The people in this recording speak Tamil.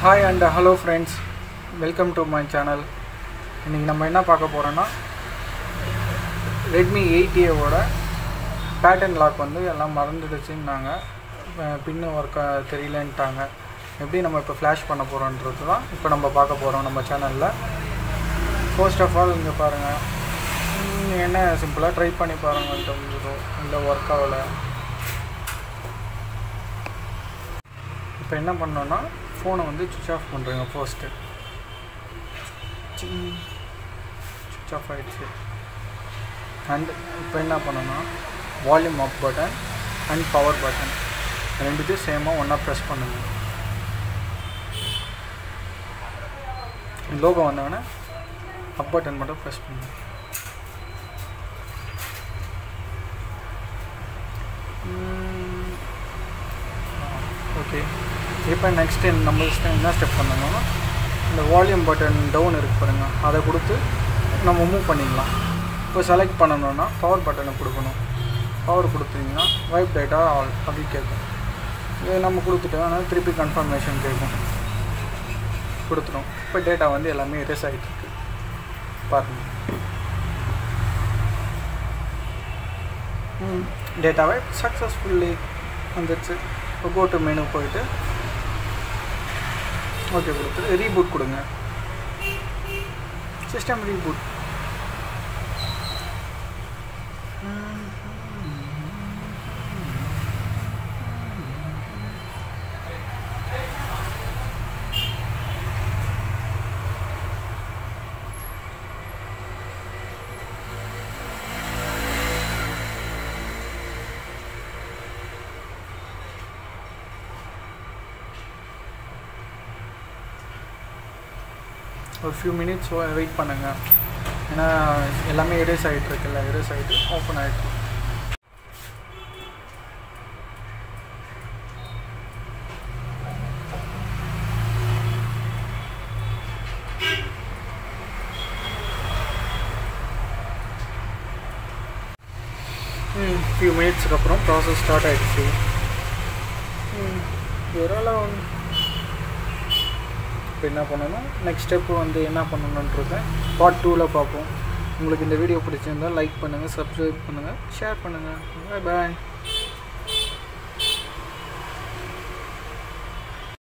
hi and hello friends welcome to my channel இன்றைக்கி நம்ம என்ன பார்க்க போகிறோன்னா ரெட்மி எயிட் ஏவோட பேட்டர்ன் லாக் வந்து எல்லாம் மறந்துடுச்சுன்னாங்க அஹ் பின்னு ஒர்க்காக தெரியலன்ட்டாங்க எப்படி நம்ம இப்போ ஃப்ளாஷ் பண்ண போகிறோன்றது தான் இப்போ நம்ம பார்க்க போகிறோம் நம்ம சேனலில் ஃபர்ஸ்ட் ஆஃப் ஆல் இங்கே பாருங்கள் ம், என்ன சிம்பிளாக ட்ரை பண்ணி பாருங்கள் இந்த ஒர்க் ஆகலை இப்போ என்ன பண்ணோன்னா ஃபோனை வந்து சுவிச் ஆஃப் பண்ணுறேங்க ஃபர்ஸ்ட்டு சுவிச் ஆஃப் ஆகிடுச்சு அண்ட் இப்போ என்ன பண்ணணும்னா volume up button and power button ரெண்டுத்தையும் சேமாக ஒன்றா ப்ரெஸ் பண்ணுங்க லோகோ வந்தோடனே அப் பட்டன் மட்டும் ப்ரெஸ் பண்ணுங்க ஓகே இப்போ நெக்ஸ்ட் நம்ம step என்ன ஸ்டெப் பண்ணணும்னா இந்த வால்யூம் பட்டன் டவுன் இருக்கு பாருங்க அதை கொடுத்து நம்ம மூவ் பண்ணிக்கலாம் இப்போ செலக்ட் பண்ணணும்னா பவர் பட்டனை கொடுக்கணும் பவர் கொடுத்தீங்கன்னா வைப் டேட்டா ஆல் அப்படி கேட்கும் இது நம்ம கொடுத்துட்டோம்னா திருப்பி கன்ஃபர்மேஷன் கேட்கும் கொடுத்துரும் இப்போ டேட்டா வந்து எல்லாமே எரேஸ் ஆகிட்டு இருக்கு பாருங்கள் டேட்டாவை சக்ஸஸ்ஃபுல்லி வந்துடுச்சு இப்போ கோ டு மெனு போயிட்டு ஓகே கொடுத்து ரீபூட் கொடுங்க சிஸ்டம் ரீபூட் ஒரு ஃபியூ மினிட்ஸ் வெயிட் பண்ணுங்க ஏன்னா எல்லாமே எரேஸ் ஆகிட்டு இருக்குல்ல எரேஸ் ஆகிட்டு ஓப்பன் ஆகிட்டு ஃபியூ மினிட்ஸ்க்கு அப்புறம் ப்ராசஸ் ஸ்டார்ட் ஆகிடுச்சு இதெல்லாம் இப்போ என்ன பண்ணணும் நெக்ஸ்ட் ஸ்டெப்பு வந்து என்ன பண்ணணுன்றது பார்ட் டூவில் பார்ப்போம் உங்களுக்கு இந்த வீடியோ பிடிச்சிருந்தால் லைக் பண்ணுங்கள் சப்ஸ்கிரைப் பண்ணுங்கள் ஷேர் பண்ணுங்கள் பாய் பாய்